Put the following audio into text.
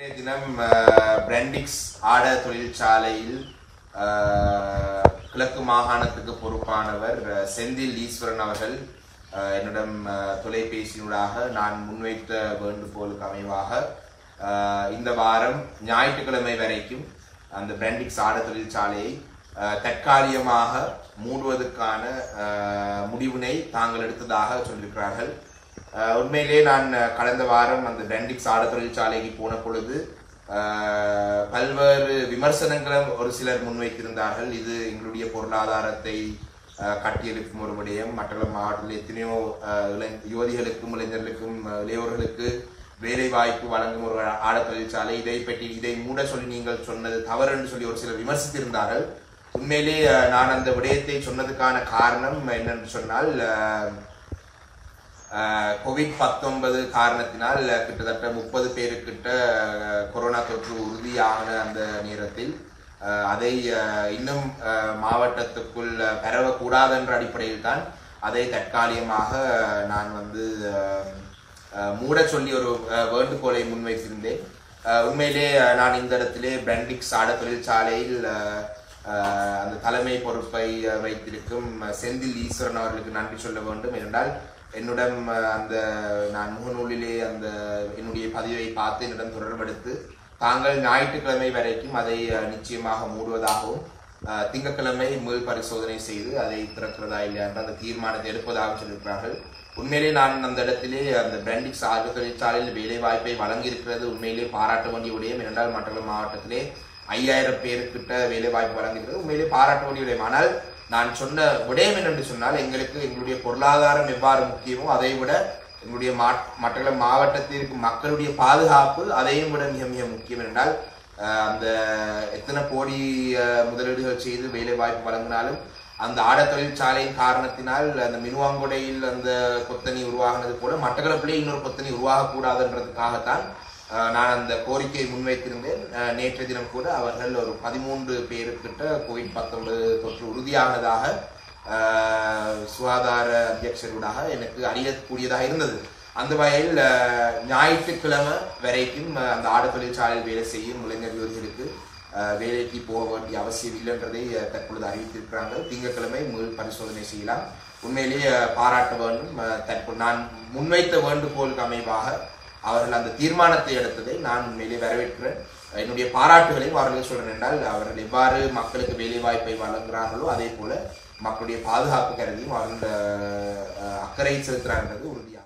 இன்றைய தினம் பிராண்டிக்ஸ் ஆட தொழிற்சாலையில் அஹ், கிழக்கு மாகாணத்துக்கு பொறுப்பானவர் அஹ், செந்தில் ஈஸ்வரன் அவர்கள் அஹ், என்னிடம் அஹ், தொலைபேசியினூடாக நான் முன்வைத்த வேண்டுகோளுக்கு அமைவாக அஹ், இந்த வாரம் ஞாயிற்றுக்கிழமை வரைக்கும் அந்த பிராண்டிக்ஸ் ஆட தொழிற்சாலையை அஹ், தற்காலிகமாக மூடுவதற்கான அஹ், முடிவினை தாங்கள் எடுத்ததாக சொல்லியிருக்கிறார்கள் அஹ் உண்மையிலே நான் அஹ், கடந்த வாரம் அந்த பெண்டிக்ஸ் ஆட தொழிற்சாலைக்கு போன பொழுது அஹ், பல்வேறு விமர்சனங்களும் ஒரு சிலர் முன்வைத்திருந்தார்கள் இது எங்களுடைய பொருளாதாரத்தை அஹ், கட்டியெழுப்பும் ஒரு விடயம் மற்ற மாவட்டத்தில் எத்தனையோ அஹ், இளை- யுவதிகளுக்கும் இளைஞர்களுக்கும் அஹ், இளையோர்களுக்கு வேலை வாய்ப்பு வழங்கும் ஒரு ஆட தொழிற்சாலை இதை பற்றி இதை மூட சொல்லி நீங்கள் சொன்னது தவறு என்று சொல்லி ஒரு சிலர் விமர்சித்திருந்தார்கள் உண்மையிலே அஹ், நான் அந்த விடயத்தை சொன்னதுக்கான காரணம் என்னென்று சொன்னால் அஹ், கோவிட் பத்தொன்பது காரணத்தினால் அஹ், கிட்டத்தட்ட முப்பது பேருக்கிட்ட அஹ், கொரோனா தொற்று உறுதியான அந்த நேரத்தில் அஹ், அதை அஹ், இன்னும் அஹ், மாவட்டத்துக்குள் அஹ், பரவக்கூடாது என்ற அடிப்படையில் தான் அதை தற்காலிகமாக அஹ், நான் வந்து அஹ், அஹ், மூட சொல்லி ஒரு அஹ், வேண்டுகோளை முன்வைத்திருந்தேன் அஹ், உண்மையிலே அஹ், நான் இந்த இடத்திலே பிராண்டிக்ஸ் ஆட தொழிற்சாலையில் அஹ், அஹ், அந்த தலைமை பொறுப்பை அஹ், வைத்திருக்கும் அஹ், செந்தில் ஈஸ்வரன் அவர்களுக்கு நன்றி சொல்ல வேண்டும் என்றால் என்னிடம் அஹ், அந்த நான் முகநூலிலே அந்த என்னுடைய பதிவை பார்த்து என்னிடம் தொடர்பெடுத்து தாங்கள் ஞாயிற்றுக்கிழமை வரைக்கும் அதை அஹ், நிச்சயமாக மூடுவதாகவும் அஹ், திங்கட்கிழமை மீள் பரிசோதனை செய்து அதை திறக்கிறதா இல்லையா என்ற அந்த தீர்மானத்தை எடுப்பதாக சொல்லியிருக்கிறார்கள் உண்மையிலே நான் அந்த இடத்திலே அந்த பிராண்டிக்ஸ் ஆறு தொழிற்சாலையில் வேலை வாய்ப்பை வழங்கியிருக்கிறது உண்மையிலே பாராட்ட வேண்டிய விடயம் என்றால் மற்றொரு மாவட்டத்திலே ஐயாயிரம் பேருக்கிட்ட வேலை வாய்ப்பு வழங்கியிருக்கிறது உண்மையிலே பாராட்ட வேண்டிய விடயம் ஆனால் நான் சொன்ன விடயம் என்னென்று சொன்னால் எங்களுக்கு எங்களுடைய பொருளாதாரம் எவ்வாறு முக்கியமோ அதை விட எங்களுடைய மா- மற்ற மாவட்டத்திற்கு மக்களுடைய பாதுகாப்பு அதையும் விட மிக மிக முக்கியம் என்றால் அஹ், அந்த எத்தனை கோடி அஹ், முதலீடுகள் செய்து வேலை வாய்ப்பு வழங்கினாலும் அந்த ஆட தொழிற்சாலையின் காரணத்தினால் அந்த மினுவாங்குடையில் அந்த கொத்தனி உருவாகினது போல மட்டக்களப்பிலே இன்னொரு கொத்தனி உருவாகக்கூடாதுன்றதுக்காகத்தான் அஹ், நான் அந்த கோரிக்கையை முன்வைத்திருந்தேன் அஹ், நேற்றைய தினம் கூட அவர்கள் ஒரு பதிமூன்று பேருக்கிட்ட கோவிட் பத்தொன்பது தொற்று உறுதியானதாக அஹ், சுகாதார அத்தியட்சரூடாக எனக்கு அறியக்கூடியதாக இருந்தது அந்த வகையில் அஹ், ஞாயிற்றுக்கிழமை வரைக்கும் அஹ், அந்த ஆட தொழிற்சாலையில் வேலை செய்யும் இளைஞர் யுவதிகளுக்கு அஹ், வேலைக்கு போக வேண்டிய அவசியம் இல்லைன்றதை அஹ், தற்பொழுது அறிவித்திருக்கிறாங்க திங்கட்கிழமை மீள் பரிசோதனை செய்யலாம் உண்மையிலேயே அஹ், பாராட்ட வேண்டும் அஹ், தற்போது நான் முன்வைத்த வேண்டுகோளுக்கு அமைவாக அவர்கள் அந்த தீர்மானத்தை எடுத்ததை நான் உண்மையிலே வரவேற்கிறேன் என்னுடைய பாராட்டுகளையும் அவர்கள் சொல்றேன் என்றால் அவர்கள் எவ்வாறு மக்களுக்கு வேலை வாய்ப்பை வழங்குகிறார்களோ அதே போல மக்களுடைய பாதுகாப்பு கருதியும் அவர்கள் அஹ், அக்கறை செலுத்துகிறார்கள் உறுதியாக